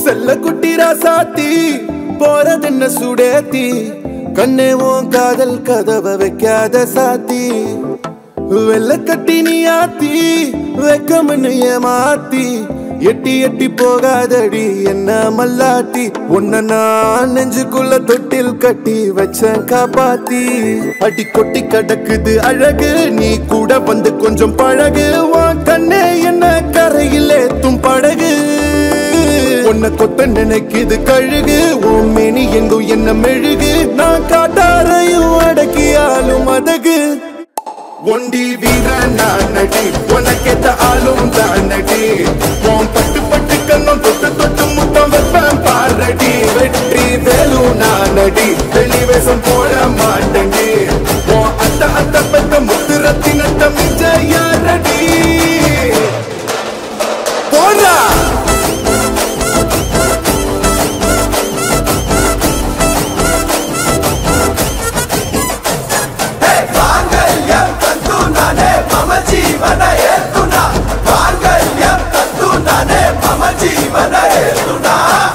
செல்ல குட்டி ராசாத்தி போறதென்ன சுடேத்தி கண்ணே உன் காதல் கதவை வைக்காத சாத்தி வெள்ள கட்டி நீ ஆத்தி வெக்கம்னு ஏமாத்தி எட்டி எட்டி போகாதடி என்ன மல்லாட்டி உன்ன நான் நெஞ்சுக்குள்ள தொட்டில் கட்டி வச்சேன் காப்பாத்தி அடி கொட்டி கடக்குது அழகு நீ கூட வந்து கொஞ்சம் பழகு உன் கண்ணே என்ன கரையில் ஏத்தும் படகு உன்னை கொத்த நினைக்குது கழுகு உன் மேனி எங்கும் என்ன மெழுகு நான் காட்டாரையும் அடக்கியாலும் அதகு ஒண்டி வீரன் நான் நடி உனக்கேத்த ஆளும் தான் நடி உன் பட்டு பட்டு கண்ணம் தொட்டு தொட்டு முத்தம் வைப்பேன் பாரடி வெற்றி வேலும் நான் நடி வெளி வேஷம் போட மாட்டேன்டி உன் அத்த அத்த பெத்த முத்து ரத்தினத்த மிஞ்ச யாரடி போடா మాంగళ్యం తంతు నానే మమ జీవన హేతునా మాంగళ్యం తంతు నానే మమ జీవన హేతునా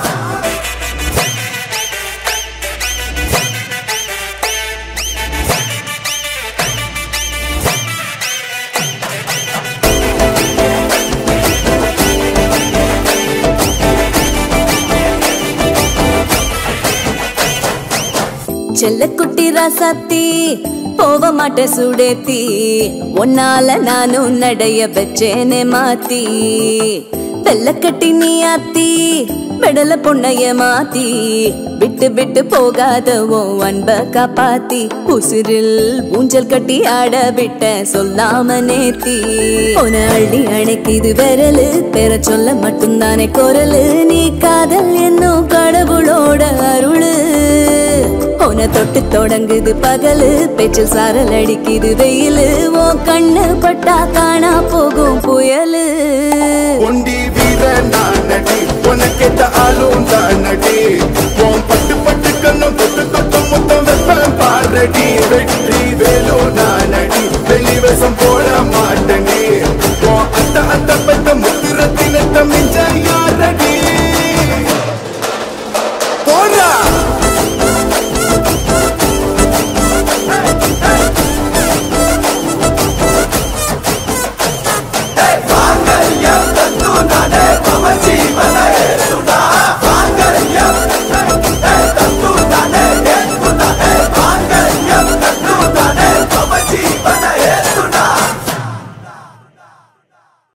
செல்லக்குட்டி ராசாத்தி போக மாட்ட சுடேத்தி உன்னால நானும் நடைய பெற்றேனே மாத்தி வெள்ளக்கட்டி நீ ஆத்தி பெடல பொண்ணைய மாத்தி விட்டு விட்டு போகாத உன் அன்ப காப்பாத்தி உசிரில் ஊஞ்சல் கட்டி ஆட விட்ட சொல்லாம நேத்தி உன அள்ளி அணைக்குது விரலு பெற சொல்ல மட்டும்தானே குரலு நீ காதல் என்னும் கடவுளோட அருளு உன தொட்டு தொடங்குது பகலு பேச்சில் சாரல் அடிக்குது வெயிலு உன் கண்ணு பட்டா காணா போகும் புயலு ஒண்டி வீரன் நான் நடி உனக்கேத்த ஆளும் தான் நடி உன் பட்டு பட்டு கண்ணம் தொட்டு தொட்டு முத்தம் வைப்பேன் பாரடி வெற்றி வேலும் நான் நடி வெளி வேஷம் போட மாட்டேன் உன் அத்த அத்த